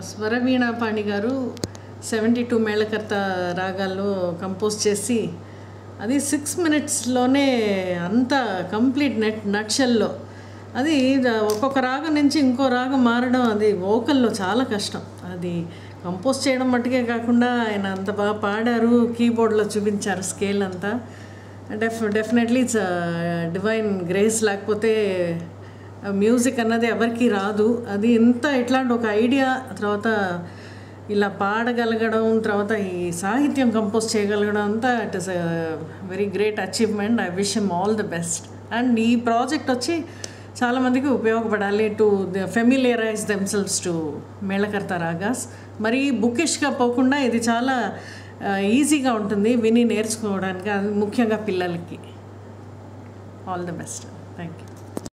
స్వరవీణాపాణి గారు seventy two melakarta రాగాల్లో compose చేసి అది సిక్స్ మినిట్స్లోనే అంత కంప్లీట్ నెట్ నక్షల్లో అది ద- ఒక్కొక్క రాగం నుంచి ఇంకో రాగం మారడం అది వోకల్లో చాలా కష్టం అది కంపోజ్ చేయడం మట్టుకే కాకుండా ఆయన అంత బాగా పాడారు కీబోర్డ్లో చూపించారు స్కేల్ అంతా def definitely it's divine grace లేకపోతే మ్యూజిక్ అన్నది ఎవరికి రాదు అది ఇంత ఇట్లాంటి ఒక ఐడియా తర్వాత ఇలా పాడగలగడం తర్వాత ఈ సాహిత్యం కంపోజ్ చేయగలగడం అంతా it is very great achievement I wish em all the best and ఈ ప్రాజెక్ట్ వచ్చి చాలామందికి ఉపయోగపడాలి to familiarise themselves to melakarta ragas మరి బుకిష్గా పోకుండా ఇది చాలా ఈజీగా ఉంటుంది విని నేర్చుకోవడానికి అది ముఖ్యంగా పిల్లలకి all the best thank you